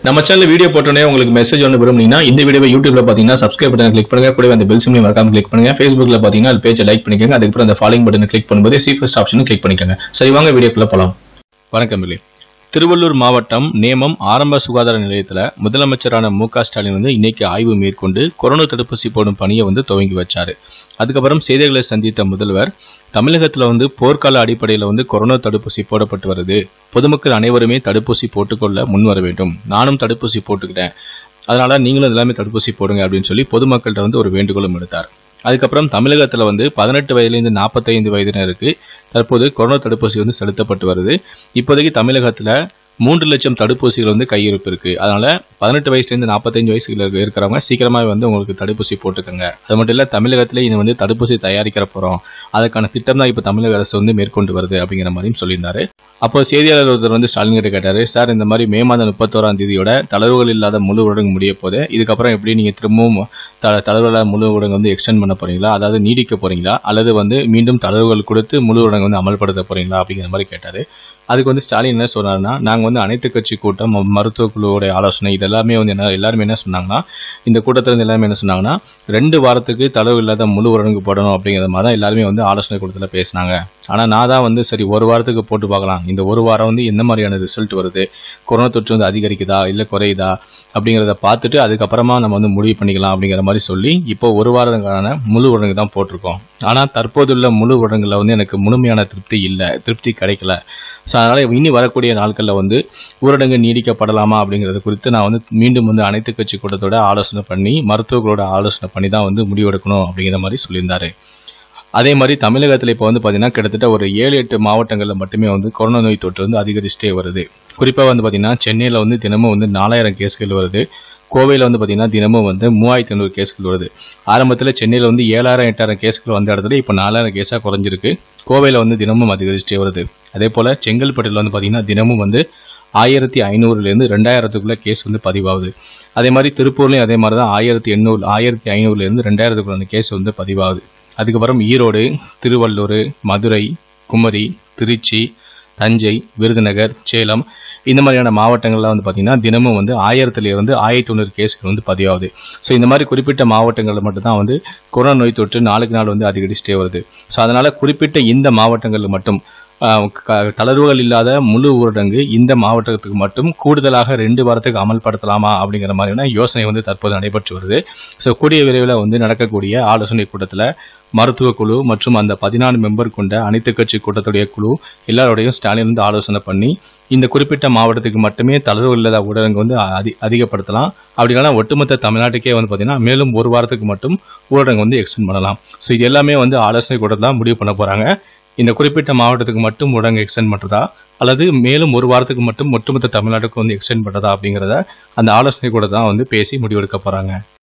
நம்ம channel video போட்டோன்னே உங்களுக்கு மெசேஜ் ஒன்று விரும்புனீங்கன்னா இந்த வீடியோவை யூடியூப்ல பார்த்தீங்கன்னா சப்ஸ்கிரைப் பட்டன் கிளிக் பண்ணுங்க கூடவே அந்த பெல் சிம்லையும் மறக்காம கிளிக் பண்ணுங்க ஃபேஸ்புக்ல பார்த்தீங்கன்னா அது பேஜை லைக் பண்ணிக்கோங்க அதுக்கப்புறம் அந்த ஃபாலோயிங் பட்டனை கிளிக் பண்ணும்போது சீஃபஸ்ட் ஆப்ஷனும் கிளிக் பண்ணிக்கோங்க சரி வாங்க வீடியோக்குள்ள போலாம் வணக்கம் பிள்ளை திருவள்ளூர் மாவட்டம் நேமம் ஆரம்ப சுகாதார நிலையத்தில் முதலமைச்சரான மு க ஸ்டாலின் வந்து இன்னைக்கு ஆய்வு மேற்கொண்டு கொரோனா தடுப்பூசி போடும் பணியை வந்து துவங்கி வச்சாரு அதுக்கப்புறம் செய்திகளை சந்தித்த முதல்வர் தமிழகத்தில் வந்து போர்க்கால அடிப்படையில் வந்து கொரோனா தடுப்பூசி போடப்பட்டு வருது பொதுமக்கள் அனைவருமே தடுப்பூசி போட்டுக்கொள்ள முன் வர வேண்டும் நானும் தடுப்பூசி போட்டுக்கிட்டேன் அதனால நீங்களும் எல்லாமே தடுப்பூசி போடுங்க அப்படின்னு சொல்லி பொதுமக்கள்கிட்ட வந்து ஒரு வேண்டுகோளும் எடுத்தார் அதுக்கப்புறம் தமிழகத்தில் வந்து பதினெட்டு வயதுலேருந்து நாற்பத்தைந்து வயதினருக்கு தற்போது கொரோனா தடுப்பூசி வந்து செலுத்தப்பட்டு வருது இப்போதைக்கு தமிழகத்தில் மூன்று லட்சம் தடுப்பூசிகள் வந்து கையிருப்பு இருக்கு அதனால பதினெட்டு வயசுலேருந்து நாற்பத்தஞ்சு வயசுல இருக்கிறவங்க சீக்கிரமாக வந்து உங்களுக்கு தடுப்பூசி போட்டுக்கோங்க அது மட்டும் இல்லை தமிழகத்தில் இது வந்து தடுப்பூசி தயாரிக்கிற போகிறோம் அதுக்கான திட்டம் தான் இப்போ தமிழக அரசு வந்து மேற்கொண்டு வருது அப்படிங்கிற மாதிரியும் சொல்லியிருந்தாரு அப்போ செய்தியாளர் ஒருத்தர் வந்து ஸ்டாலின் கிட்ட கேட்டாரு சார் இந்த மாதிரி மே மாதம் முப்பத்தோராம் தேதியோட தளர்வுகள் இல்லாத முழு ஊரடங்கு முடிய போது இதுக்கப்புறம் எப்படி நீங்கள் திரும்பவும் த தளர்வுகள் முழு ஊரடங்கு வந்து எக்ஸ்டெண்ட் பண்ண போறீங்களா அதாவது நீடிக்க போறீங்களா அல்லது வந்து மீண்டும் தளர்வுகள் கொடுத்து முழு ஊரடங்கு வந்து அமல்படுத்த போறீங்களா அப்படிங்கிற மாதிரி கேட்டாரு அதுக்கு வந்து ஸ்டாலின் என்ன சொன்னாருன்னா நாங்கள் வந்து அனைத்து கட்சி கூட்டம் மருத்துவ குழுவோட ஆலோசனை இது எல்லாமே வந்து என்ன எல்லாருமே என்ன சொன்னாங்கன்னா இந்த கூட்டத்தில் இருந்து எல்லாமே என்ன சொன்னாங்கன்னா ரெண்டு வாரத்துக்கு தளவு இல்லாத முழு ஊரடங்கு போடணும் அப்படிங்கிற மாதிரி தான் எல்லாருமே வந்து ஆலோசனை கூட்டத்தில் பேசினாங்க ஆனால் நான் தான் வந்து சரி ஒரு வாரத்துக்கு போட்டு பார்க்கலாம் இந்த ஒரு வாரம் வந்து என்ன மாதிரியான ரிசல்ட் வருது கொரோனா தொற்று வந்து அதிகரிக்குதா இல்லை குறையுதா அப்படிங்கிறத பார்த்துட்டு அதுக்கப்புறமா நம்ம வந்து முடிவு பண்ணிக்கலாம் அப்படிங்கிற மாதிரி சொல்லி இப்போ ஒரு வாரத்துக்கான முழு ஊரடங்கு தான் போட்டிருக்கோம் ஆனால் தற்போதுள்ள முழு ஊரடங்குல வந்து எனக்கு முழுமையான திருப்தி இல்லை திருப்தி கிடைக்கல ஸோ அதனால் இனி வரக்கூடிய நாட்களில் வந்து ஊரடங்கு நீடிக்கப்படலாமா அப்படிங்கிறது குறித்து நான் வந்து மீண்டும் வந்து அனைத்து கட்சி கூட்டத்தோட ஆலோசனை பண்ணி மருத்துவர்களோட ஆலோசனை பண்ணி தான் வந்து முடிவெடுக்கணும் அப்படிங்கிற மாதிரி சொல்லியிருந்தாரு அதே மாதிரி தமிழகத்தில் இப்போ வந்து பார்த்தீங்கன்னா கிட்டத்தட்ட ஒரு ஏழு எட்டு மாவட்டங்களில் மட்டுமே வந்து கொரோனா நோய் தொற்று வந்து அதிகரிச்சுட்டே வருது குறிப்பாக வந்து பார்த்தீங்கன்னா சென்னையில் வந்து தினமும் வந்து நாலாயிரம் கேஸ்கள் வருது கோவையில் வந்து பார்த்தீங்கன்னா தினமும் வந்து மூவாயிரத்தி ஐநூறு கேஸ்கள் வருது ஆரம்பத்தில் சென்னையில் வந்து ஏழாயிரம் எட்டாயிரம் கேஸ்கள் வந்த இடத்துல இப்போ நாலாயிரம் கேஸாக குறைஞ்சிருக்கு கோவையில் வந்து தினமும் அதிகரிச்சுட்டே வருது அதே போல் செங்கல்பட்டில் வந்து பார்த்தீங்கன்னா தினமும் வந்து ஆயிரத்தி ஐநூறுலேருந்து ரெண்டாயிரத்துக்குள்ள கேஸ் வந்து பதிவாகுது அதே மாதிரி திருப்பூர்லேயும் அதே மாதிரி தான் ஆயிரத்தி எண்ணூறு ஆயிரத்தி ஐநூறுலேருந்து ரெண்டாயிரத்துக்குள்ள கேஸ் வந்து பதிவாகுது அதுக்கப்புறம் ஈரோடு திருவள்ளூர் மதுரை குமரி திருச்சி தஞ்சை விருதுநகர் சேலம் இந்த மாதிரியான மாவட்டங்கள்ல வந்து பார்த்தீங்கன்னா தினமும் வந்து ஆயிரத்துலேருந்து ஆயிரத்தி தொண்ணூறு கேஸ்கள் வந்து பதிவாகுது ஸோ இந்த மாதிரி குறிப்பிட்ட மாவட்டங்களில் மட்டும்தான் வந்து கொரோனா நோய் தொற்று நாளுக்கு நாள் வந்து அதிகரிச்சுட்டே வருது ஸோ அதனால குறிப்பிட்ட இந்த மாவட்டங்களில் மட்டும் ஆஹ், க- தளர்வுகள் இல்லாத முழு ஊரடங்கு இந்த மாவட்டத்துக்கு மட்டும் கூடுதலாக ரெண்டு வாரத்துக்கு அமல்படுத்தலாமா அப்படிங்கிற மாதிரியான யோசனை வந்து தற்போது நடைபெற்று வருது ஸோ கூடிய விரைவில் வந்து நடக்கக்கூடிய ஆலோசனை கூட்டத்தில் மருத்துவ குழு மற்றும் அந்த பதினாலு மெம்பர் கொண்ட அனைத்து கட்சி கூட்டத்துடைய குழு எல்லாரோடையும் ஸ்டாலின் வந்து ஆலோசனை பண்ணி இந்த குறிப்பிட்ட மாவட்டத்துக்கு மட்டுமே தளர்வு இல்லாத ஊரடங்கு வந்து அதி அதிகப்படுத்தலாம் அப்படி இல்லைனா ஒட்டுமொத்த தமிழ்நாட்டுக்கே வந்து பார்த்தீங்கன்னா மேலும் ஒரு வாரத்துக்கு மட்டும் ஊரடங்கு வந்து எக்ஸ்டெண்ட் பண்ணலாம் ஸோ இது எல்லாமே வந்து ஆலோசனை கூட்டத்தில் தான் முடிவு பண்ண போகிறாங்க இந்த குறிப்பிட்ட மாவட்டத்துக்கு மட்டும் ஊரடங்கு எக்ஸ்டெண்ட் பண்ணுறதா அல்லது மேலும் ஒரு வாரத்துக்கு மட்டும் ஒட்டுமொத்த தமிழ்நாட்டுக்கு வந்து எக்ஸ்டெண்ட் பண்ணுறதா அப்படிங்கிறத அந்த ஆலோசனை கூட தான் வந்து பேசி முடிவெடுக்க போகிறாங்க